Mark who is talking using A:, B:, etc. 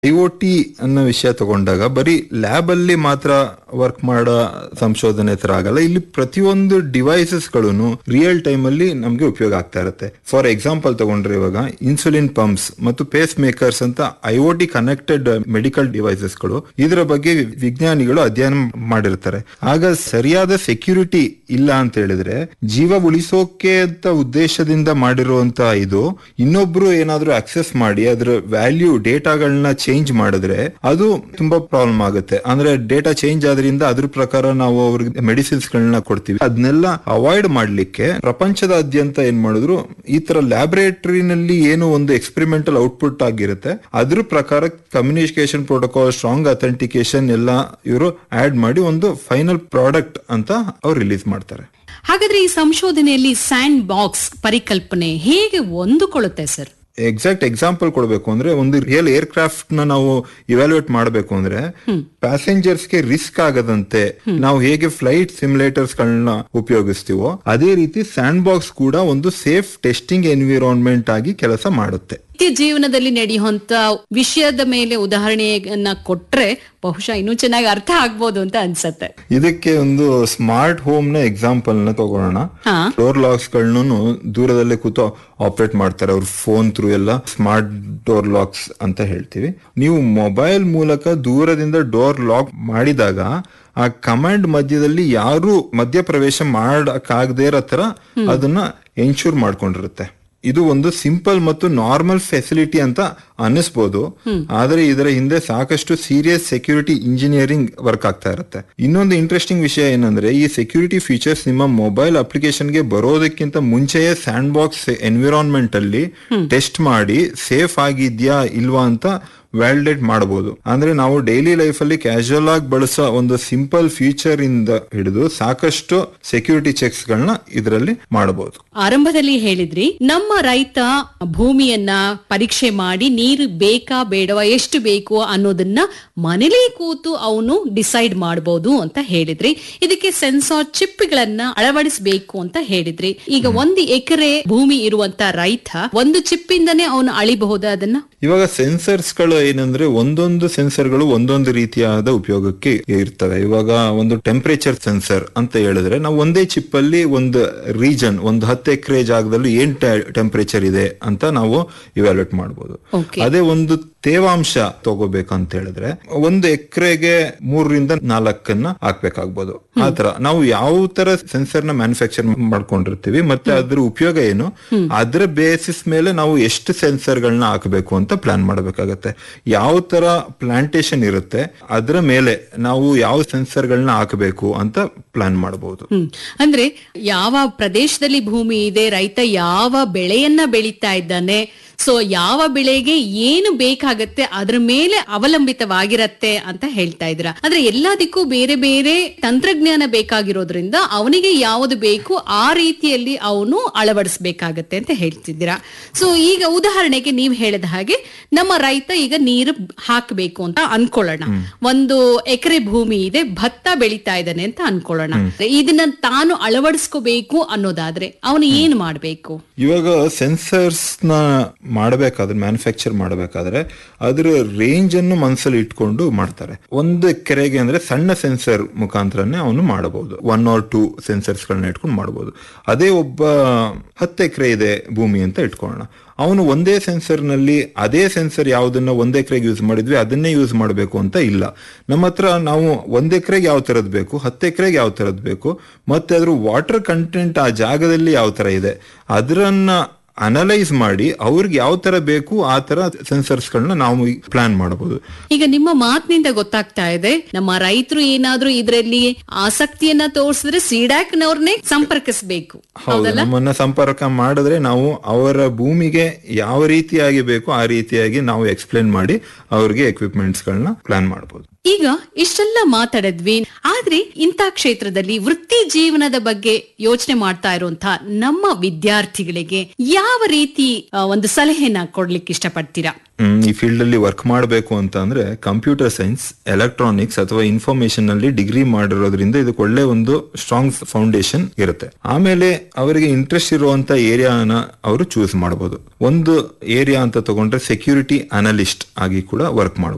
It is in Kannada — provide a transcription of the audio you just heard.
A: ಐಒಟಿ ಅನ್ನೋ ವಿಷಯ ತಗೊಂಡಾಗ ಬರೀ ಲ್ಯಾಬ್ ಅಲ್ಲಿ ಮಾತ್ರ ವರ್ಕ್ ಮಾಡೋ ಸಂಶೋಧನೆ ತರ ಆಗಲ್ಲ ಇಲ್ಲಿ ಪ್ರತಿಯೊಂದು ಡಿವೈಸಸ್ ಗಳನ್ನು ರಿಯಲ್ ಟೈಮ್ ಅಲ್ಲಿ ನಮ್ಗೆ ಉಪಯೋಗ ಆಗ್ತಾ ಇರುತ್ತೆ ಫಾರ್ ಎಕ್ಸಾಂಪಲ್ ತಗೊಂಡ್ರೆ ಇವಾಗ ಇನ್ಸುಲಿನ್ ಪಂಪ್ಸ್ ಮತ್ತು ಪೇಸ್ ಮೇಕರ್ಸ್ ಅಂತ ಐಒಟಿ ಕನೆಕ್ಟೆಡ್ ಮೆಡಿಕಲ್ ಡಿವೈಸಸ್ ಗಳು ಇದರ ಬಗ್ಗೆ ವಿಜ್ಞಾನಿಗಳು ಅಧ್ಯಯನ ಮಾಡಿರ್ತಾರೆ ಆಗ ಸರಿಯಾದ ಸೆಕ್ಯೂರಿಟಿ ಇಲ್ಲ ಅಂತ ಹೇಳಿದ್ರೆ ಜೀವ ಉಳಿಸೋಕೆ ಅಂತ ಉದ್ದೇಶದಿಂದ ಮಾಡಿರುವಂತ ಇದು ಇನ್ನೊಬ್ರು ಏನಾದ್ರೂ ಆಕ್ಸೆಸ್ ಮಾಡಿ ಅದರ ವ್ಯಾಲ್ಯೂ ಡೇಟಾಗಳನ್ನ ಚೇಂಜ್ ಮಾಡಿದ್ರೆ ಅದು ತುಂಬಾ ಪ್ರಾಬ್ಲಮ್ ಆಗುತ್ತೆ ಅಂದ್ರೆ ಡೇಟಾ ಚೇಂಜ್ ಆದ್ರಿಂದ ಅದ್ರ ಪ್ರಕಾರ ನಾವು ಅವ್ರಿಗೆ ಮೆಡಿಸಿನ್ಸ್ ಗಳನ್ನ ಕೊಡ್ತೀವಿ ಅದನ್ನೆಲ್ಲ ಅವಾಯ್ಡ್ ಮಾಡ್ಲಿಕ್ಕೆ ಪ್ರಪಂಚದಾದ್ಯಂತ ಏನ್ ಮಾಡಿದ್ರು ಈ ತರ ಲ್ಯಾಬೊರೇಟರಿನಲ್ಲಿ ಏನು ಒಂದು ಎಕ್ಸ್ಪೆರಿಮೆಂಟಲ್ ಔಟ್ಪುಟ್ ಆಗಿರುತ್ತೆ ಅದ್ರ ಪ್ರಕಾರ ಕಮ್ಯುನಿಕೇಶನ್ ಪ್ರೋಟೋಕಾಲ್ ಸ್ಟ್ರಾಂಗ್ ಅಥೆಂಟಿಕೇಶನ್ ಎಲ್ಲ ಇವರು ಆಡ್ ಮಾಡಿ ಒಂದು ಫೈನಲ್ ಪ್ರಾಡಕ್ಟ್ ಅಂತ ಅವ್ರು ರಿಲೀಸ್ ಮಾಡ್ತಾರೆ
B: ಹಾಗಾದ್ರೆ ಈ ಸಂಶೋಧನೆಯಲ್ಲಿ ಸ್ಯಾಂಡ್ ಬಾಕ್ಸ್ ಪರಿಕಲ್ಪನೆ ಹೇಗೆ ಹೊಂದಿಕೊಳ್ಳುತ್ತೆ ಸರ್
A: ಎಕ್ಸಾಕ್ಟ್ ಎಕ್ಸಾಂಪಲ್ ಕೊಡಬೇಕು ಅಂದ್ರೆ ಒಂದು ರಿಯಲ್ ಏರ್ ಕ್ರಾಫ್ಟ್ ನ ನಾವು ಇವ್ಯಾಲ್ಯೂಯೇಟ್ ಮಾಡಬೇಕು ಅಂದ್ರೆ ಪ್ಯಾಸೆಂಜರ್ಸ್ ಗೆ ರಿಸ್ಕ್ ಆಗದಂತೆ ನಾವು ಹೇಗೆ ಫ್ಲೈಟ್ ಸಿಮ್ಯುಲೇಟರ್ಸ್ ಗಳನ್ನ ಉಪಯೋಗಿಸ್ತೀವೋ ಅದೇ ರೀತಿ ಸ್ಯಾಂಡ್ ಬಾಕ್ಸ್ ಕೂಡ ಒಂದು ಸೇಫ್ ಟೆಸ್ಟಿಂಗ್ ಎನ್ವಿರಾನ್ಮೆಂಟ್ ಆಗಿ ಕೆಲಸ ಮಾಡುತ್ತೆ
B: ನಿತ್ಯ ಜೀವನದಲ್ಲಿ ನಡೆಯುವಂತ ವಿಷಯದ ಮೇಲೆ ಉದಾಹರಣೆಯನ್ನ ಕೊಟ್ರೆ ಬಹುಶಃ ಇನ್ನೂ ಚೆನ್ನಾಗಿ ಅರ್ಥ ಆಗ್ಬೋದು ಅಂತ ಅನ್ಸತ್ತೆ
A: ಇದಕ್ಕೆ ಒಂದು ಸ್ಮಾರ್ಟ್ ಹೋಮ್ ನ ಎಕ್ಸಾಂಪಲ್ ನ ತಗೊಳ್ಳೋಣ
B: ಹಾ.
A: ಡೋರ್ ಲಾಕ್ಸ್ ಗಳನ್ನು ದೂರದಲ್ಲೇ ಕೂತು ಆಪರೇಟ್ ಮಾಡ್ತಾರೆ ಅವ್ರ ಫೋನ್ ಥ್ರೂ ಎಲ್ಲ ಸ್ಮಾರ್ಟ್ ಡೋರ್ ಲಾಕ್ಸ್ ಅಂತ ಹೇಳ್ತೀವಿ ನೀವು ಮೊಬೈಲ್ ಮೂಲಕ ದೂರದಿಂದ ಡೋರ್ ಲಾಕ್ ಮಾಡಿದಾಗ ಆ ಕಮಾಂಡ್ ಮಧ್ಯದಲ್ಲಿ ಯಾರು ಮಧ್ಯ ಪ್ರವೇಶ ಮಾಡಕ್ಕಾಗದೇ ಇರೋ ತರ ಅದನ್ನ ಎನ್ಶೂರ್ ಮಾಡ್ಕೊಂಡಿರುತ್ತೆ ಇದು ಒಂದು ಸಿಂಪಲ್ ಮತ್ತು ನಾರ್ಮಲ್ ಫೆಸಿಲಿಟಿ ಅಂತ ಅನ್ನಿಸ್ಬೋದು ಆದ್ರೆ ಇದರ ಹಿಂದೆ ಸಾಕಷ್ಟು ಸೀರಿಯಸ್ ಸೆಕ್ಯೂರಿಟಿ ಇಂಜಿನಿಯರಿಂಗ್ ವರ್ಕ್ ಆಗ್ತಾ ಇರುತ್ತೆ ಇನ್ನೊಂದು ಇಂಟ್ರೆಸ್ಟಿಂಗ್ ವಿಷಯ ಏನಂದ್ರೆ ಈ ಸೆಕ್ಯೂರಿಟಿ ಫೀಚರ್ಸ್ ನಿಮ್ಮ ಮೊಬೈಲ್ ಅಪ್ಲಿಕೇಶನ್ಗೆ ಬರೋದಕ್ಕಿಂತ ಮುಂಚೆಯೇ ಸ್ಯಾಂಡ್ ಬಾಕ್ಸ್ ಎನ್ವಿರಾನ್ಮೆಂಟ್ ಅಲ್ಲಿ ಟೆಸ್ಟ್ ಮಾಡಿ ಸೇಫ್ ಆಗಿದ್ಯಾ ಇಲ್ವಾ ಅಂತ ವ್ಯಾಲಿಡೇಟ್ ಮಾಡಬಹುದು ಅಂದ್ರೆ ನಾವು ಡೈಲಿ ಲೈಫ್ ಅಲ್ಲಿ ಕ್ಯಾಶುಯಲ್ ಆಗಿ ಬಳಸೋ ಒಂದು ಸಿಂಪಲ್ ಫೀಚರ್ ಇಂದ ಹಿಡಿದು ಸಾಕಷ್ಟು ಸೆಕ್ಯೂರಿಟಿ ಚೆಕ್ಸ್ ಗಳನ್ನ ಇದರಲ್ಲಿ ಮಾಡಬಹುದು
B: ಆರಂಭದಲ್ಲಿ ಹೇಳಿದ್ರಿ ನಮ್ಮ ರೈತ ಭೂಮಿಯನ್ನ ಪರೀಕ್ಷೆ ಮಾಡಿ ನೀರು ಬೇಕಾ ಬೇಡವಾ ಎಷ್ಟು ಬೇಕು ಅನ್ನೋದನ್ನ ಮನೇಲಿ ಕೂತು ಅವನು ಡಿಸೈಡ್ ಮಾಡಬಹುದು ಅಂತ ಹೇಳಿದ್ರಿ ಇದಕ್ಕೆ ಸೆನ್ಸಾರ್ ಚಿಪ್ಗಳನ್ನ ಅಳವಡಿಸಬೇಕು ಅಂತ ಹೇಳಿದ್ರಿ ಈಗ ಒಂದು ಎಕರೆ ಭೂಮಿ ಇರುವಂತ ರೈತ ಒಂದು ಚಿಪ್ ಇಂದನೇ ಅವನು ಅಳಿಬಹುದು ಅದನ್ನ
A: ಇವಾಗ ಸೆನ್ಸರ್ಸ್ ಗಳು ಏನಂದ್ರೆ ಒಂದೊಂದು ಸೆನ್ಸರ್ ಗಳು ಒಂದೊಂದು ರೀತಿಯಾದ ಉಪಯೋಗಕ್ಕೆ ಇರ್ತವೆ ಇವಾಗ ಒಂದು ಟೆಂಪರೇಚರ್ ಸೆನ್ಸರ್ ಅಂತ ಹೇಳಿದ್ರೆ ನಾವು ಒಂದೇ ಚಿಪ್ ಅಲ್ಲಿ ಒಂದು ರೀಜನ್ ಒಂದು ಹತ್ತು ಎಕರೆ ಜಾಗದಲ್ಲಿ ಏನ್ ಟೆಂಪರೇಚರ್ ಇದೆ ಅಂತ ನಾವು ಇವ್ಯಾಲ್ಯೂಟ್ ಮಾಡಬಹುದು
B: Okay.
A: ಅದೇ ಒಂದು ತೇವಾಂಶ ತಗೋಬೇಕಂತ ಹೇಳಿದ್ರೆ ಒಂದು ಎಕರೆಗೆ ಮೂರರಿಂದ ನಾಲ್ಕನ್ನ ಹಾಕ್ಬೇಕಾಗ್ಬೋದು ಆತರ ನಾವು ಯಾವ ತರ ಸೆನ್ಸರ್ ನ ಮ್ಯಾನುಫ್ಯಾಕ್ಚರ್ ಮಾಡ್ಕೊಂಡಿರ್ತೀವಿ ಮತ್ತೆ ಅದ್ರ ಉಪಯೋಗ ಏನು ಅದ್ರ ಬೇಸಿಸ್ ಮೇಲೆ ನಾವು ಎಷ್ಟು ಸೆನ್ಸರ್ ಗಳನ್ನ ಹಾಕಬೇಕು ಅಂತ ಪ್ಲಾನ್ ಮಾಡಬೇಕಾಗತ್ತೆ ಯಾವ ತರ ಪ್ಲಾಂಟೇಶನ್ ಇರುತ್ತೆ ಅದರ ಮೇಲೆ ನಾವು ಯಾವ ಸೆನ್ಸರ್ ಗಳನ್ನ ಹಾಕಬೇಕು ಅಂತ ಪ್ಲಾನ್ ಮಾಡಬಹುದು
B: ಹ್ಮ್ ಅಂದ್ರೆ ಯಾವ ಪ್ರದೇಶದಲ್ಲಿ ಭೂಮಿ ಇದೆ ರೈತ ಯಾವ ಬೆಳೆಯನ್ನ ಬೆಳೀತಾ ಇದ್ದಾನೆ ಸೊ ಯಾವ ಬೆಳೆಗೆ ಏನು ಬೇಕಾಗತ್ತೆ ಅದ್ರ ಮೇಲೆ ಅವಲಂಬಿತವಾಗಿರತ್ತೆ ಅಂತ ಹೇಳ್ತಾ ಇದ್ರ ಆದ್ರೆ ಎಲ್ಲದಕ್ಕೂ ಬೇರೆ ಬೇರೆ ತಂತ್ರಜ್ಞಾನ ಬೇಕಾಗಿರೋದ್ರಿಂದ ಅವನಿಗೆ ಯಾವುದು ಬೇಕು ಆ ರೀತಿಯಲ್ಲಿ ಅವನು ಅಳವಡಿಸಬೇಕಾಗತ್ತೆ ಅಂತ ಹೇಳ್ತಿದ್ದೀರಾ ಸೊ ಈಗ ಉದಾಹರಣೆಗೆ ನೀವು ಹೇಳಿದ ಹಾಗೆ ನಮ್ಮ ರೈತ ಈಗ ನೀರು ಹಾಕಬೇಕು ಅಂತ ಅನ್ಕೊಳ್ಳೋಣ ಒಂದು ಎಕರೆ ಭೂಮಿ ಇದೆ ಭತ್ತ ಬೆಳೀತಾ ಇದ್ದಾನೆ ಅಂತ ಅನ್ಕೊಳ್ಳೋಣ ಇದನ್ನ ತಾನು ಅಳವಡಿಸ್ಕೋಬೇಕು ಅನ್ನೋದಾದ್ರೆ ಅವನು ಏನ್ ಮಾಡ್ಬೇಕು
A: ಇವಾಗ ಸೆನ್ಸರ್ಸ್ ನ ಮಾಡಬೇಕಾದ್ರೆ ಮ್ಯಾನುಫ್ಯಾಕ್ಚರ್ ಮಾಡಬೇಕಾದ್ರೆ ಅದರ ರೇಂಜ್ ಅನ್ನು ಮನಸ್ಸಲ್ಲಿ ಇಟ್ಕೊಂಡು ಮಾಡ್ತಾರೆ ಒಂದು ಎಕರೆಗೆ ಅಂದ್ರೆ ಸಣ್ಣ ಸೆನ್ಸರ್ ಮುಖಾಂತರನೇ ಅವನು ಮಾಡಬಹುದು ಒನ್ ಆರ್ ಟೂ ಸೆನ್ಸರ್ಸ್ ಗಳನ್ನ ಇಟ್ಕೊಂಡು ಮಾಡಬಹುದು ಅದೇ ಒಬ್ಬ ಹತ್ತು ಎಕರೆ ಇದೆ ಭೂಮಿ ಅಂತ ಇಟ್ಕೊಳ್ಳೋಣ ಅವನು ಒಂದೇ ಸೆನ್ಸರ್ ನಲ್ಲಿ ಅದೇ ಸೆನ್ಸರ್ ಯಾವ್ದನ್ನ ಒಂದ್ ಎಕರೆಗೆ ಯೂಸ್ ಮಾಡಿದ್ವಿ ಅದನ್ನೇ ಯೂಸ್ ಮಾಡಬೇಕು ಅಂತ ಇಲ್ಲ ನಮ್ಮ ಹತ್ರ ನಾವು ಒಂದ್ ಎಕರೆಗೆ ಯಾವ ತರದ್ ಬೇಕು ಹತ್ತು ಎಕರೆಗೆ ಯಾವ ತರದ್ ಬೇಕು ಮತ್ತೆ ಅದ್ರ ವಾಟರ್ ಕಂಟೆಂಟ್ ಆ ಜಾಗದಲ್ಲಿ ಯಾವ ತರ ಇದೆ ಅದರನ್ನ ಅನಲೈಸ್ ಮಾಡಿ ಅವ್ರಿಗೆ ಯಾವ ತರ ಬೇಕು ಆ ತರ ಸೆನ್ಸರ್ಸ್ ಗಳನ್ನ ನಾವು ಪ್ಲಾನ್ ಮಾಡಬಹುದು
B: ಈಗ ನಿಮ್ಮ ಮಾತಿನಿಂದ ಗೊತ್ತಾಗ್ತಾ ಇದೆ ನಮ್ಮ ರೈತರು ಏನಾದ್ರೂ ಇದರಲ್ಲಿ ಆಸಕ್ತಿಯನ್ನ ತೋರಿಸಿದ್ರೆ ಸಿಡಾಕ್ ನವ್ರನ್ನೇ ಸಂಪರ್ಕಿಸಬೇಕು
A: ಹೌದು ನಮ್ಮನ್ನ ಸಂಪರ್ಕ ಮಾಡಿದ್ರೆ ನಾವು ಅವರ ಭೂಮಿಗೆ ಯಾವ ರೀತಿಯಾಗಿ ಬೇಕು ಆ ರೀತಿಯಾಗಿ ನಾವು ಎಕ್ಸ್ಪ್ಲೇನ್ ಮಾಡಿ ಅವ್ರಿಗೆ ಎಕ್ವಿಪ್ಮೆಂಟ್ಸ್ ಗಳನ್ನ ಪ್ಲಾನ್ ಮಾಡಬಹುದು
B: ಈಗ ಇಷ್ಟೆಲ್ಲ ಮಾತಾಡಿದ್ವಿ ಆದ್ರೆ ಇಂಥ ಕ್ಷೇತ್ರದಲ್ಲಿ ವೃತ್ತಿ ಜೀವನದ ಬಗ್ಗೆ ಯೋಚನೆ ಮಾಡ್ತಾ ಇರುವಂತಹ ನಮ್ಮ ವಿದ್ಯಾರ್ಥಿಗಳಿಗೆ ಯಾವ ರೀತಿ ಆ, ಒಂದು ಸಲಹೆನ ಕೊಡ್ಲಿಕ್ಕೆ ಇಷ್ಟಪಡ್ತೀರಾ
A: ಹ್ಮ್, ಈ ಫೀಲ್ಡ್ ಅಲ್ಲಿ ವರ್ಕ್ ಮಾಡಬೇಕು ಅಂತ ಅಂದ್ರೆ ಕಂಪ್ಯೂಟರ್ ಸೈನ್ಸ್ ಎಲೆಕ್ಟ್ರಾನಿಕ್ಸ್ ಅಥವಾ ಇನ್ಫಾರ್ಮೇಶನ್ ಅಲ್ಲಿ ಡಿಗ್ರಿ ಮಾಡಿರೋದ್ರಿಂದ ಇದಕ್ಕೆ ಒಳ್ಳೆ ಒಂದು ಸ್ಟ್ರಾಂಗ್ ಫೌಂಡೇಶನ್ ಇರುತ್ತೆ ಆಮೇಲೆ ಅವರಿಗೆ ಇಂಟ್ರೆಸ್ಟ್ ಇರುವಂತ ಏರಿಯಾನ ಅವರು ಚೂಸ್ ಮಾಡಬಹುದು ಒಂದು ಏರಿಯಾ ಅಂತ ತಗೊಂಡ್ರೆ ಸೆಕ್ಯೂರಿಟಿ ಅನಲಿಸ್ಟ್ ಆಗಿ ಕೂಡ ವರ್ಕ್ ಮಾಡಬಹುದು